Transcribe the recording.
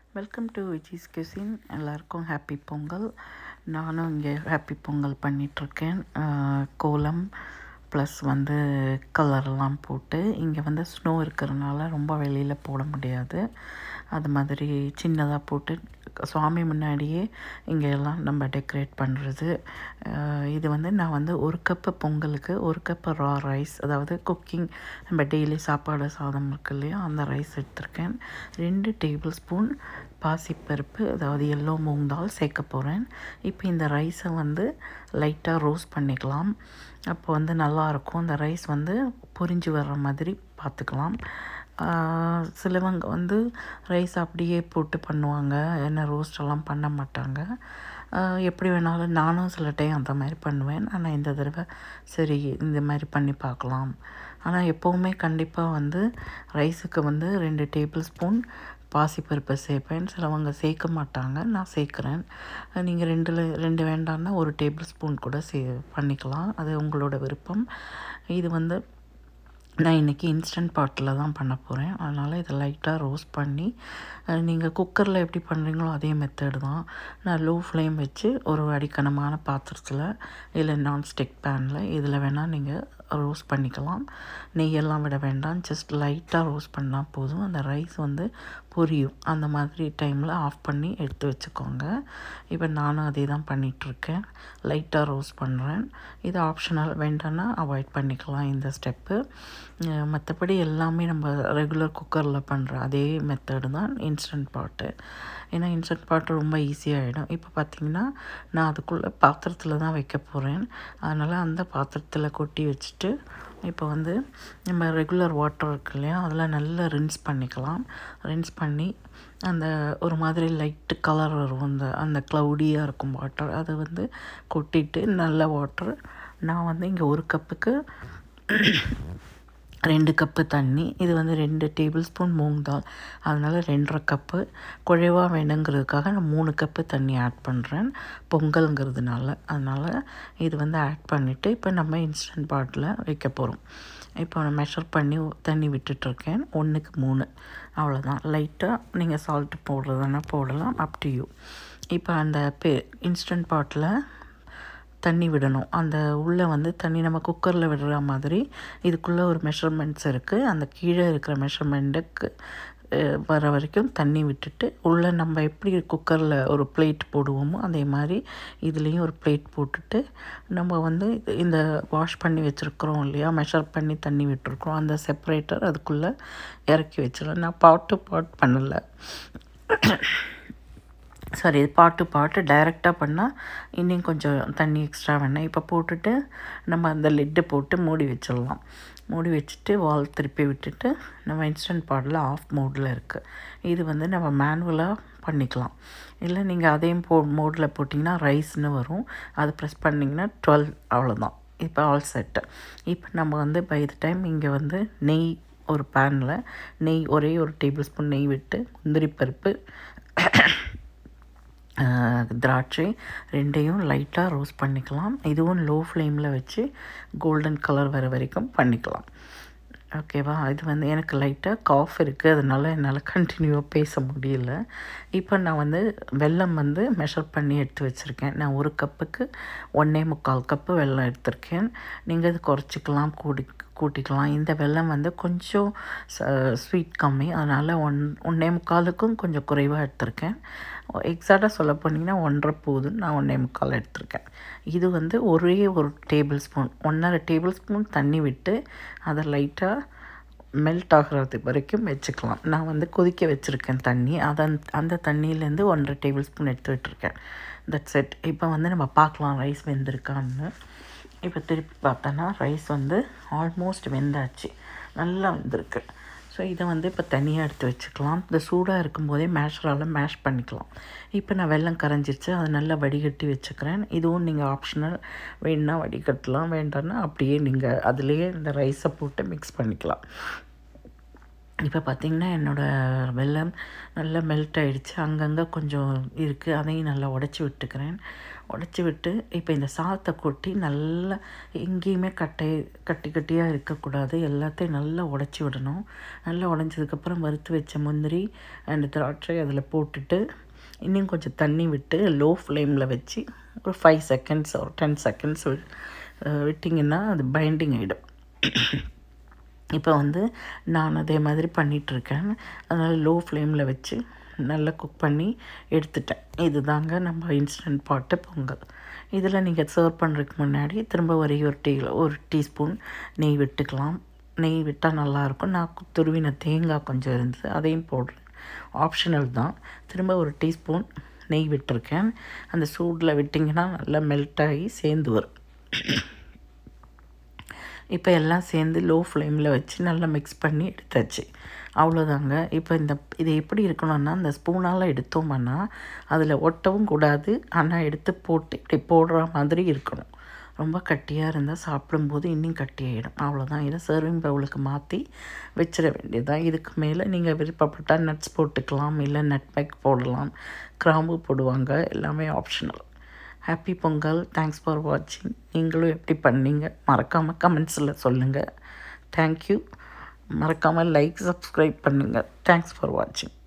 welcome to Viji's cuisine எல்லாருக்கும் happy Pongal நானும் இங்கே ஹாப்பி பொங்கல் பண்ணிகிட்ருக்கேன் கோலம் ப்ளஸ் வந்து கலர்லாம் போட்டு இங்கே வந்து ஸ்னோ இருக்கிறதுனால ரொம்ப வெளியில் போட முடியாது அது மாதிரி சின்னதாக போட்டு சுவாமி முன்னாடியே இங்கே எல்லாம் நம்ம டெக்கரேட் பண்ணுறது இது வந்து நான் வந்து ஒரு கப்பு பொங்கலுக்கு ஒரு கப்பு ரா ரைஸ் அதாவது குக்கிங் நம்ம டெய்லி சாப்பாடு சாதம் இருக்கு இல்லையா அந்த ரைஸ் எடுத்திருக்கேன் ரெண்டு டேபிள் ஸ்பூன் பாசிப்பருப்பு அதாவது எல்லோ மூங் தால் சேர்க்க போகிறேன் இப்போ இந்த ரைஸை வந்து லைட்டாக ரோஸ்ட் பண்ணிக்கலாம் அப்போ வந்து நல்லாயிருக்கும் இந்த ரைஸ் வந்து பொரிஞ்சு வர்ற மாதிரி பார்த்துக்கலாம் சிலவங்க வந்து ரைஸ் அப்படியே போட்டு பண்ணுவாங்க என்ன ரோஸ்டெல்லாம் பண்ண மாட்டாங்க எப்படி வேணாலும் நானும் சில டைம் அந்த மாதிரி பண்ணுவேன் ஆனால் இந்த தடவை சரி இந்த மாதிரி பண்ணி பார்க்கலாம் ஆனால் எப்போவுமே கண்டிப்பாக வந்து ரைஸுக்கு வந்து ரெண்டு டேபிள் ஸ்பூன் பாசிப்பருப்பை சேர்ப்பேன் சிலவங்க சேர்க்க மாட்டாங்க நான் சேர்க்குறேன் நீங்கள் ரெண்டில் ரெண்டு வேண்டான்னா ஒரு டேபிள் ஸ்பூன் கூட சே பண்ணிக்கலாம் அது உங்களோட விருப்பம் இது வந்து நான் இன்றைக்கி இன்ஸ்டன்ட் பாட்டில் தான் பண்ண போகிறேன் அதனால் இதை லைட்டாக ரோஸ்ட் பண்ணி நீங்கள் குக்கரில் எப்படி பண்ணுறீங்களோ அதே மெத்தடு தான் நான் லோ ஃப்ளேம் வச்சு ஒரு அடிக்கணமான பாத்திரத்தில் இல்லை நான்ஸ்டிக் பேனில் இதில் வேணால் நீங்கள் ரோஸ்ட் பண்ணிக்கலாம் நெய்யெல்லாம் விட வேண்டாம் ஜஸ்ட் லைட்டாக ரோஸ்ட் பண்ணால் போதும் அந்த ரைஸ் வந்து பொரியும் அந்த மாதிரி டைமில் ஆஃப் பண்ணி எடுத்து வச்சுக்கோங்க இப்போ நானும் அதே தான் பண்ணிகிட்ருக்கேன் லைட்டாக ரோஸ்ட் பண்ணுறேன் இது ஆப்ஷனல் வேண்டான்னா அவாய்ட் பண்ணிக்கலாம் இந்த ஸ்டெப்பு மற்றபடி எல்லாமே நம்ம ரெகுலர் குக்கரில் பண்ணுற அதே மெத்தடு தான் இன்ஸ்டன்ட் பாட்டு ஏன்னா இன்ஸ்டன்ட் பாட்டு ரொம்ப ஈஸியாகிடும் இப்போ பார்த்திங்கன்னா நான் அதுக்குள்ளே பாத்திரத்தில் தான் வைக்க போகிறேன் அதனால் அந்த பாத்திரத்தில் கொட்டி வச்சுட்டு இப்போ வந்து நம்ம ரெகுலர் வாட்டர் இருக்கு இல்லையா அதில் நல்லா ரின்ஸ் பண்ணிக்கலாம் ரின்ஸ் பண்ணி அந்த ஒரு மாதிரி லைட்டு கலர் வரும் அந்த அந்த க்ளவுடியாக இருக்கும் வாட்டர் அதை வந்து கொட்டிட்டு நல்ல வாட்டர் நான் வந்து இங்கே ஒரு கப்புக்கு ரெண்டு கப்பு தண்ணி இது வந்து ரெண்டு டேபிள் ஸ்பூன் மூங் தால் அதனால் ரெண்டரை கப்பு குழைவாக வேணுங்கிறதுக்காக நான் மூணு கப்பு தண்ணி ஆட் பண்ணுறேன் பொங்கலுங்கிறதுனால அதனால் இது வந்து ஆட் பண்ணிவிட்டு இப்போ நம்ம இன்ஸ்டன்ட் பாட்டில் வைக்க போகிறோம் இப்போ நான் மெஷர் பண்ணி தண்ணி விட்டுட்ருக்கேன் ஒன்றுக்கு மூணு அவ்வளோதான் லைட்டாக நீங்கள் சால்ட்டு போடுறதுனா போடலாம் அப் டு யூ இப்போ அந்த பே இன்ஸ்டன்ட் பாட்டில் தண்ணி விடணும் அந்த உள்ளே வந்து தண்ணி நம்ம குக்கரில் விடுற மாதிரி இதுக்குள்ளே ஒரு மெஷர்மெண்ட்ஸ் இருக்குது அந்த கீழே இருக்கிற மெஷர்மெண்ட்டுக்கு வர வரைக்கும் தண்ணி விட்டுட்டு உள்ளே நம்ம எப்படி குக்கரில் ஒரு பிளேட் போடுவோமோ அதே மாதிரி இதுலேயும் ஒரு பிளேட் போட்டுட்டு நம்ம வந்து இந்த வாஷ் பண்ணி வச்சுருக்குறோம் இல்லையா மெஷர் பண்ணி தண்ணி விட்டுருக்குறோம் அந்த செப்பரேட்டர் அதுக்குள்ளே இறக்கி வச்சிடலாம் நான் பாட்டு பாட் பண்ணலை சாரி இது பாட்டு பாட்டு டைரெக்டாக பண்ணால் இன்னும் கொஞ்சம் தண்ணி எக்ஸ்ட்ரா வேணாம் இப்போ போட்டுட்டு நம்ம அந்த லிட்டு போட்டு மூடி வச்சிடலாம் மூடி வச்சுட்டு வால் திருப்பி விட்டுட்டு நம்ம இன்ஸ்டன்ட் பாட்டில் ஆஃப் மோடில் இருக்குது இது வந்து நம்ம மேனுவலாக பண்ணிக்கலாம் இல்லை நீங்கள் அதையும் போ மோடில் போட்டிங்கன்னா ரைஸ்னு வரும் அதை ப்ரெஸ் பண்ணிங்கன்னா டுவெல் அவ்வளோதான் இப்போ ஆல் செட்டு இப்போ நம்ம வந்து பை த டைம் இங்கே வந்து நெய் ஒரு பேனில் நெய் ஒரே ஒரு டேபிள் ஸ்பூன் நெய் விட்டு முந்திரி பருப்பு திராட்சை ரெண்டையும் லைட்டாக ரோஸ்ட் பண்ணிக்கலாம் இதுவும் லோ ஃப்ளேமில் வச்சு கோல்டன் கலர் வர வரைக்கும் பண்ணிக்கலாம் ஓகேவா இது வந்து எனக்கு லைட்டாக காஃப் இருக்குது அதனால் என்னால் கண்டினியூவாக பேச முடியல இப்போ நான் வந்து வெல்லம் வந்து மெஷர் பண்ணி எடுத்து வச்சுருக்கேன் நான் ஒரு கப்புக்கு ஒன்றே முக்கால் கப்பு வெல்லம் எடுத்திருக்கேன் நீங்கள் இது குறைச்சிக்கலாம் கூடி கூட்டிக்கலாம் இந்த வெல்லம் வந்து கொஞ்சம் ஸ்வீட் கம்மி அதனால் ஒன் ஒன்றே முக்காலுக்கும் கொஞ்சம் குறைவாக எடுத்திருக்கேன் எக்ஸாக்டாக சொல்ல போனீங்கன்னா ஒன்றரை போதுன்னு நான் ஒன்றே முக்கால் எடுத்திருக்கேன் இது வந்து ஒரே ஒரு டேபிள் ஸ்பூன் ஒன்றரை டேபிள் ஸ்பூன் தண்ணி விட்டு அதை லைட்டாக மெல்ட் ஆகிறது வரைக்கும் வச்சுக்கலாம் நான் வந்து கொதிக்க வச்சுருக்கேன் தண்ணி அதன் அந்த தண்ணியிலேருந்து ஒன்றரை டேபிள் ஸ்பூன் எடுத்து விட்டுருக்கேன் தட்ஸ் செட் இப்போ வந்து நம்ம பார்க்கலாம் ரைஸ் வெந்திருக்கான்னு இப்போ திருப்பி பார்த்தோன்னா ரைஸ் வந்து ஆல்மோஸ்ட் வெந்தாச்சு நல்லா வெந்திருக்கு ஸோ இதை வந்து இப்போ தனியாக எடுத்து வச்சுக்கலாம் இந்த சூடாக இருக்கும்போதே மேஷரால் மேஷ் பண்ணிக்கலாம் இப்போ நான் வெள்ளம் கரைஞ்சிருச்சு அதை நல்லா வடிகட்டி வச்சுக்கிறேன் இதுவும் நீங்கள் ஆப்ஷனல் வேணுன்னா வடிகட்டலாம் வேண்டாம்னா அப்படியே நீங்கள் அதுலேயே இந்த ரைஸை போட்டு மிக்ஸ் பண்ணிக்கலாம் இப்போ பார்த்திங்கன்னா என்னோடய வெல்லம் நல்லா மெல்ட் ஆகிடுச்சு அங்கங்கே கொஞ்சம் இருக்குது அதையும் நல்லா உடச்சி விட்டுக்கிறேன் உடச்சி விட்டு இப்போ இந்த சாதத்தை கொட்டி நல்லா எங்கேயுமே கட்டை கட்டி கட்டியாக இருக்கக்கூடாது எல்லாத்தையும் நல்லா உடச்சி விடணும் நல்லா உடஞ்சதுக்கப்புறம் வறுத்து வச்ச முந்திரி அண்ட் திராட்சை அதில் போட்டுட்டு இன்னும் கொஞ்சம் தண்ணி விட்டு லோ ஃப்ளேமில் வச்சு ஒரு ஃபைவ் செகண்ட்ஸ் ஒரு டென் செகண்ட்ஸ் விட்டிங்கன்னா அது பைண்டிங் ஆகிடும் இப்போ வந்து நான் அதே மாதிரி பண்ணிகிட்ருக்கேன் அதனால் லோ ஃப்ளேமில் வச்சு நல்லா குக் பண்ணி எடுத்துட்டேன் இது தாங்க நம்ம இன்ஸ்டன்ட் பாட்டு பொங்கல் இதில் நீங்கள் சர்வ் பண்ணுறதுக்கு முன்னாடி திரும்ப ஒரே ஒரு டீ ஒரு டீஸ்பூன் நெய் விட்டுக்கலாம் நெய் விட்டால் நல்லாயிருக்கும் நான் துருவின தேங்காய் கொஞ்சம் இருந்தது அதையும் போடுறேன் ஆப்ஷனல் தான் திரும்ப ஒரு டீஸ்பூன் நெய் விட்டுருக்கேன் அந்த சூடில் விட்டிங்கன்னா நல்லா மெல்ட் ஆகி சேர்ந்து வரும் இப்போ எல்லாம் சேர்ந்து லோ ஃப்ளேமில் வச்சு நல்லா மிக்ஸ் பண்ணி எடுத்தாச்சு அவ்வளோதாங்க இப்போ இந்த இது எப்படி இருக்கணும்னா இந்த ஸ்பூனால் எடுத்தோம்னா அதில் ஒட்டவும் கூடாது ஆனால் எடுத்து போட்டு இப்படி போடுற மாதிரி இருக்கணும் ரொம்ப கட்டியாக இருந்தால் சாப்பிடும்போது இன்னும் கட்டியாயிடும் அவ்வளோதான் இதை சர்விங் பவுலுக்கு மாற்றி வச்சிட வேண்டியதுதான் இதுக்கு மேலே நீங்கள் விருப்பப்பட்டால் நட்ஸ் போட்டுக்கலாம் இல்லை நட்மேக் போடலாம் கிராம்பு போடுவாங்க எல்லாமே optional happy Pongal thanks for வாட்சிங் நீங்களும் எப்படி பண்ணீங்க மறக்காமல் கமெண்ட்ஸில் சொல்லுங்கள் தேங்க்யூ மறக்காமல் லைக் சப்ஸ்கிரைப் பண்ணுங்கள் தேங்க்ஸ் ஃபார் வாட்சிங்